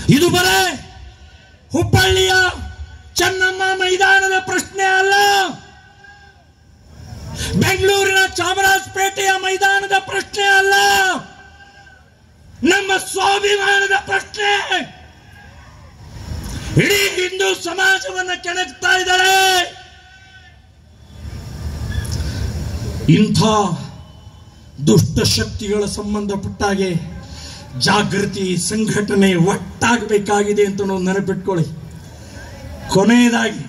ಇದು ಬರೇ ಹುಬ್ಬಳ್ಳಿಯ ಚೆನ್ನಮ್ಮ ಮೈದಾನದ ಪ್ರಶ್ನೆ ಅಲ್ಲ ಬೆಂಗಳೂರಿನ ಚಾಮರಾಜಪೇಟೆಯ ಮೈದಾನದ ಪ್ರಶ್ನೆ ಅಲ್ಲ ನಮ್ಮ ಸ್ವಾಭಿಮಾನದ ಪ್ರಶ್ನೆ ಇಡೀ ಹಿಂದೂ ಸಮಾಜವನ್ನ ಕೆಣಕ್ತಾ ಇದ್ದಾರೆ ಇಂಥ ದುಷ್ಟಶಕ್ತಿಗಳ ಸಂಬಂಧಪಟ್ಟಾಗೆ ಜಾಗೃತಿ ಸಂಘಟನೆ ಒಟ್ಟಾಗಬೇಕಾಗಿದೆ ಅಂತ ನಾವು ನೆನಪಿಟ್ಕೊಳ್ಳಿ ಕೊನೆಯದಾಗಿ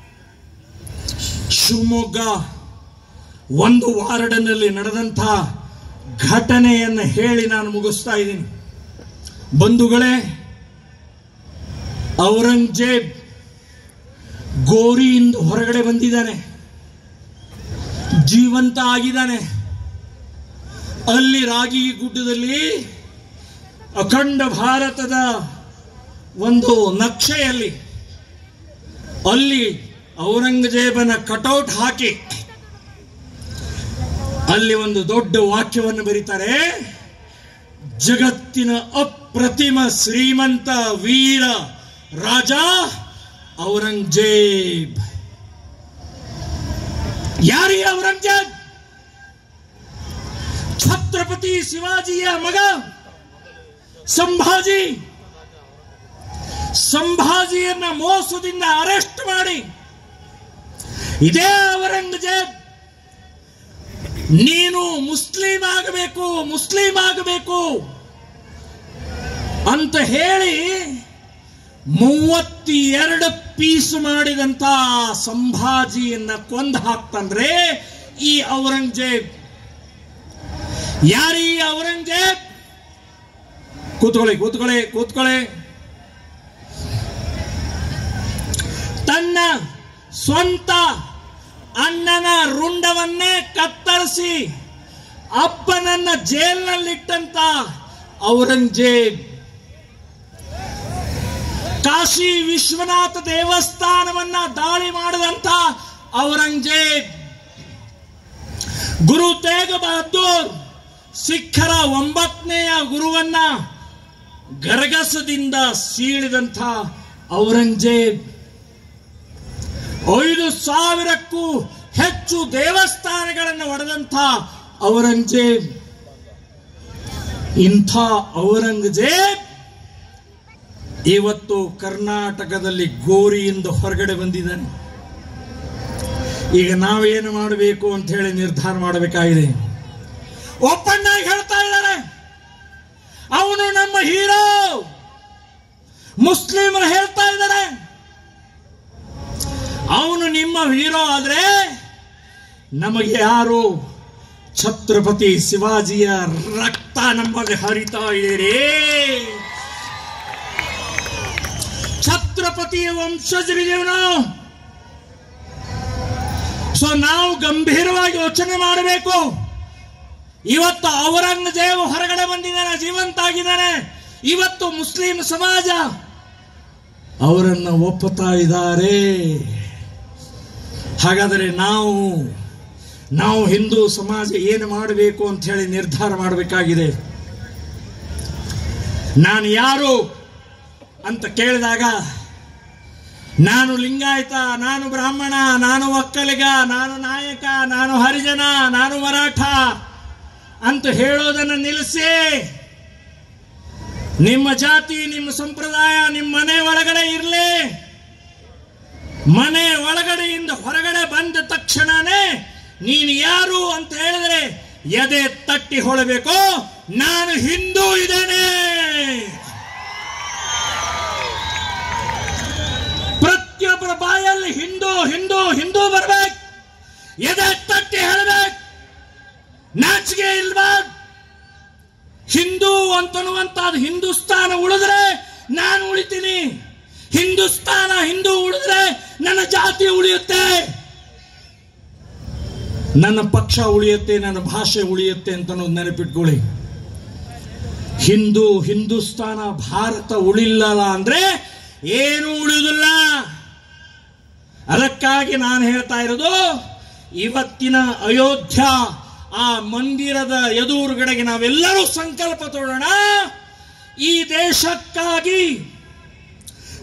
ಶಿವಮೊಗ್ಗ ಒಂದು ವಾರ್ಡ್ನಲ್ಲಿ ನಡೆದಂಥ ಘಟನೆಯನ್ನು ಹೇಳಿ ನಾನು ಮುಗಿಸ್ತಾ ಇದ್ದೀನಿ ಬಂಧುಗಳೇ ಔರಂಗಜೇಬ್ ಗೋರಿಯಿಂದ ಹೊರಗಡೆ ಬಂದಿದ್ದಾನೆ ಜೀವಂತ ಆಗಿದ್ದಾನೆ ಅಲ್ಲಿ ರಾಗಿ ಗುಡ್ಡದಲ್ಲಿ ಅಖಂಡ ಭಾರತದ ಒಂದು ನಕ್ಷೆಯಲ್ಲಿ ಅಲ್ಲಿ ಔರಂಗಜೇಬನ ಕಟೌಟ್ ಹಾಕಿ ಅಲ್ಲಿ ಒಂದು ದೊಡ್ಡ ವಾಕ್ಯವನ್ನು ಬರೀತಾರೆ ಜಗತ್ತಿನ ಅಪ್ರತಿಮ ಶ್ರೀಮಂತ ವೀರ ರಾಜ ಔರಂಗಜೇಬ್ ಯಾರೀ ಔರಂಗಜೇಬ್ ಛತ್ರಪತಿ ಶಿವಾಜಿಯ ಮಗ ಸಂಭಾಜಿ ಸಂಭಾಜಿಯನ್ನ ಮೋಸದಿಂದ ಅರೆಸ್ಟ್ ಮಾಡಿ ಇದೇ ಔರಂಗಜೇಬ್ ನೀನು ಮುಸ್ಲಿಂ ಆಗಬೇಕು ಮುಸ್ಲಿಂ ಆಗಬೇಕು ಅಂತ ಹೇಳಿ ಮೂವತ್ತೆರಡು ಪೀಸ್ ಮಾಡಿದಂತ ಸಂಭಾಜಿಯನ್ನ ಕೊಂದು ಹಾಕ್ತಂದ್ರೆ ಈ ಔರಂಗಜೇಬ್ ಯಾರೀ ಔರಂಗಜೇಬ್ ಕೂತ್ಕೊಳ್ಳಿ ಕೂತ್ಕೊಳ್ಳಿ ಕೂತ್ಕೊಳ್ಳಿ ತನ್ನ ಸ್ವಂತ ಅಣ್ಣನ ರುಂಡವನ್ನೇ ಕತ್ತರಿಸಿ ಅಪ್ಪನನ್ನ ಜೈಲಿನಲ್ಲಿಟ್ಟಂತ ಔರಂಗಜೇಬ್ ಕಾಶಿ ವಿಶ್ವನಾಥ ದೇವಸ್ಥಾನವನ್ನ ದಾಳಿ ಮಾಡಿದಂತ ಔರಂಗಜೇಬ್ ಗುರು ತೇಗ ಬಹದ್ದೂರ್ ಸಿಖ್ಖರ ಒಂಬತ್ತನೆಯ ಗುರುವನ್ನ ಗರಗಸದಿಂದ ಸೀಳಿದಂಥ ಔರಂಗಜೇಬ್ ಐದು ಸಾವಿರಕ್ಕೂ ಹೆಚ್ಚು ದೇವಸ್ಥಾನಗಳನ್ನು ಒಡೆದಂಥ ಔರಂಗಜೇಬ್ ಇಂಥ ಔರಂಗಜೇಬ್ ಇವತ್ತು ಕರ್ನಾಟಕದಲ್ಲಿ ಗೋರಿಯಿಂದ ಹೊರಗಡೆ ಬಂದಿದ್ದಾನೆ ಈಗ ನಾವೇನು ಮಾಡಬೇಕು ಅಂತ ಹೇಳಿ ನಿರ್ಧಾರ ಮಾಡಬೇಕಾಗಿದೆ ಒಪ್ಪಣ್ಣ ಹೇಳ್ತಾ ಇದ್ದಾರೆ ಅವನು ನಮ್ಮ ಹೀರೋ ಮುಸ್ಲಿಮರು ಹೇಳ್ತಾ ಇದ್ದಾರೆ ಅವನು ನಿಮ್ಮ ಹೀರೋ ಆದ್ರೆ ನಮಗೆ ಯಾರು ಛತ್ರಪತಿ ಶಿವಾಜಿಯ ರಕ್ತ ನಮ್ಮಲ್ಲಿ ಹರಿತಾ ಇದೆ ಛತ್ರಪತಿಯ ವಂಶಜರಿದ್ದೇವೆ ನಾವು ಸೊ ನಾವು ಗಂಭೀರವಾಗಿ ಯೋಚನೆ ಮಾಡಬೇಕು ಇವತ್ತು ಔರಂಗಜೇಬ್ ಹೊರಗಡೆ ಬಂದಿದ್ದಾನೆ ಜೀವಂತ ಆಗಿದ್ದಾನೆ ಇವತ್ತು ಮುಸ್ಲಿಂ ಸಮಾಜ ಅವರನ್ನು ಒಪ್ಪುತ್ತಾ ಇದ್ದಾರೆ ಹಾಗಾದರೆ ನಾವು ನಾವು ಹಿಂದೂ ಸಮಾಜ ಏನು ಮಾಡಬೇಕು ಅಂತ ಹೇಳಿ ನಿರ್ಧಾರ ಮಾಡಬೇಕಾಗಿದೆ ನಾನು ಯಾರು ಅಂತ ಕೇಳಿದಾಗ ನಾನು ಲಿಂಗಾಯತ ನಾನು ಬ್ರಾಹ್ಮಣ ನಾನು ಒಕ್ಕಲಿಗ ನಾನು ನಾಯಕ ನಾನು ಹರಿಜನ ನಾನು ಮರಾಠ ಅಂತ ಹೇಳೋದನ್ನು ನಿಲ್ಲಿಸಿ ನಿಮ್ಮ ಜಾತಿ ನಿಮ್ಮ ಸಂಪ್ರದಾಯ ನಿಮ್ಮ ಮನೆ ಒಳಗಡೆ ಇರಲಿ ಮನೆ ಒಳಗಡೆಯಿಂದ ಹೊರಗಡೆ ಬಂದ ತಕ್ಷಣನೇ ನೀನು ಯಾರು ಅಂತ ಹೇಳಿದ್ರೆ ಎದೆ ತಟ್ಟಿ ಹೊಳಬೇಕು ನಾನು ಹಿಂದೂ ಇದ್ದೇನೆ ಪ್ರತಿಯೊಬ್ಬರ ಬಾಯಲ್ಲಿ ಹಿಂದೂ ಹಿಂದೂ ಹಿಂದೂ ಬರ್ಬೇಕು ಎದೆ ತಟ್ಟಿ ಹೇಳಬೇಕು ನಾಚಿಕೆ ಇಲ್ವಾ ಹಿಂದೂ ಅಂತನ್ನುವಂತದ್ದು ಹಿಂದೂಸ್ತಾನ ಉಳಿದ್ರೆ ನಾನು ಉಳಿತೀನಿ ಹಿಂದೂಸ್ತಾನ ಹಿಂದೂ ಉಳಿದ್ರೆ ನನ್ನ ಜಾತಿ ಉಳಿಯುತ್ತೆ ನನ್ನ ಪಕ್ಷ ಉಳಿಯುತ್ತೆ ನನ್ನ ಭಾಷೆ ಉಳಿಯುತ್ತೆ ಅಂತ ಅನ್ನೋದು ನೆನಪಿಟ್ಕೊಳ್ಳಿ ಹಿಂದೂ ಹಿಂದೂಸ್ತಾನ ಭಾರತ ಉಳಿಲ್ಲಲ್ಲ ಅಂದ್ರೆ ಏನು ಉಳಿಯುವುದಿಲ್ಲ ಅದಕ್ಕಾಗಿ ನಾನು ಹೇಳ್ತಾ ಇರೋದು ಇವತ್ತಿನ ಅಯೋಧ್ಯ ಆ ಮಂದಿರದ ಎದುರುಗಡೆಗೆ ನಾವೆಲ್ಲರೂ ಸಂಕಲ್ಪ ತೋಡೋಣ ಈ ದೇಶಕ್ಕಾಗಿ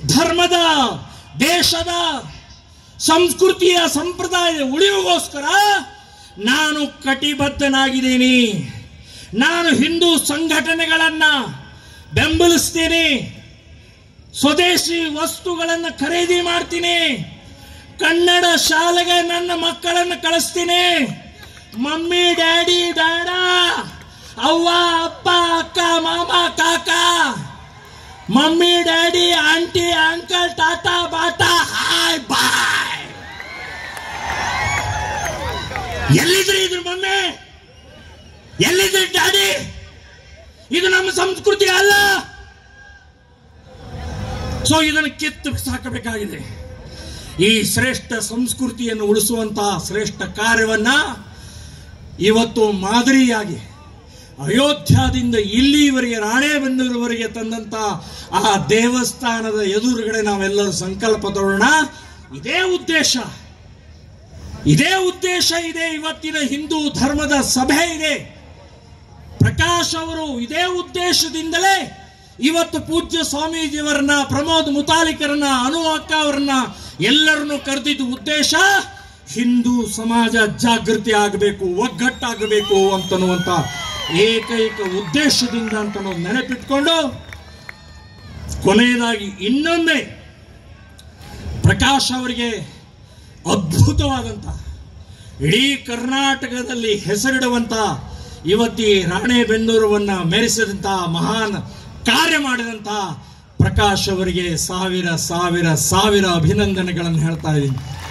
ಧರ್ಮದ ದೇಶದ ಸಂಸ್ಕೃತಿಯ ಸಂಪ್ರದಾಯದ ಉಳಿವಿಗೋಸ್ಕರ ನಾನು ಕಟಿಬದ್ಧನಾಗಿದ್ದೀನಿ ನಾನು ಹಿಂದೂ ಸಂಘಟನೆಗಳನ್ನ ಬೆಂಬಲಿಸ್ತೀನಿ ಸ್ವದೇಶಿ ವಸ್ತುಗಳನ್ನು ಖರೀದಿ ಮಾಡ್ತೀನಿ ಕನ್ನಡ ಶಾಲೆಗೆ ನನ್ನ ಮಕ್ಕಳನ್ನು ಕಳಿಸ್ತೀನಿ ಮಮ್ಮಿ ಡ್ಯಾಡಿ ಬೇಡ ಅವ್ವ ಅಪ್ಪ ಅಕ್ಕ ಮಾಮ ಕಾಕ mummy daddy aunty uncle tata ಬಾಟಾ ಹಾಯ್ ಬಾಯ್ ಎಲ್ಲಿದ್ರಿ ಇದ್ರ ಮಮ್ಮಿ ಎಲ್ಲಿದ್ರಿ ಡ್ಯಾಡಿ ಇದು ನಮ್ಮ ಸಂಸ್ಕೃತಿ ಅಲ್ಲ ಸೊ ಇದನ್ನು ಕಿತ್ತು ಸಾಕಬೇಕಾಗಿದೆ ಈ ಶ್ರೇಷ್ಠ ಸಂಸ್ಕೃತಿಯನ್ನು ಉಳಿಸುವಂತಹ ಶ್ರೇಷ್ಠ ಕಾರ್ಯವನ್ನ ಇವತ್ತು ಮಾದರಿಯಾಗಿ ಅಯೋಧ್ಯಾದಿಂದ ಇಲ್ಲಿವರೆಗೆ ರಾಣೆಬೆನ್ನೂರುವರೆಗೆ ತಂದಂತ ಆ ದೇವಸ್ಥಾನದ ಎದುರುಗಡೆ ನಾವೆಲ್ಲರೂ ಸಂಕಲ್ಪ ತಗೊಳ್ಳೋಣ ಇದೇ ಉದ್ದೇಶ ಇದೇ ಉದ್ದೇಶ ಇದೆ ಇವತ್ತಿನ ಹಿಂದೂ ಧರ್ಮದ ಸಭೆ ಇದೆ ಪ್ರಕಾಶ್ ಅವರು ಇದೇ ಉದ್ದೇಶದಿಂದಲೇ ಇವತ್ತು ಪೂಜ್ಯ ಸ್ವಾಮೀಜಿಯವರನ್ನ ಪ್ರಮೋದ್ ಮುತಾಲಿಕರನ್ನ ಅನು ಅಕ್ಕ ಅವರನ್ನ ಎಲ್ಲರನ್ನು ಕರೆದಿದ್ದ ಉದ್ದೇಶ ಹಿಂದೂ ಸಮಾಜ ಜಾಗೃತಿ ಆಗಬೇಕು ಒಗ್ಗಟ್ಟಾಗಬೇಕು ಅಂತನ್ನುವಂತ ಏಕೈಕ ಉದ್ದೇಶದಿಂದ ಅಂತ ನಾವು ನೆನಪಿಟ್ಕೊಂಡು ಕೊನೆಯದಾಗಿ ಇನ್ನೊಮ್ಮೆ ಪ್ರಕಾಶ್ ಅವರಿಗೆ ಅದ್ಭುತವಾದಂತ ಇಡೀ ಕರ್ನಾಟಕದಲ್ಲಿ ಹೆಸರಿಡುವಂತ ಇವತ್ತಿ ರಾಣೆಬೆನ್ನೂರವನ್ನ ಮೆರೆಸಿದಂತ ಮಹಾನ್ ಕಾರ್ಯ ಮಾಡಿದಂತ ಪ್ರಕಾಶ್ ಅವರಿಗೆ ಸಾವಿರ ಸಾವಿರ ಸಾವಿರ ಅಭಿನಂದನೆಗಳನ್ನು ಹೇಳ್ತಾ ಇದ್ದೀನಿ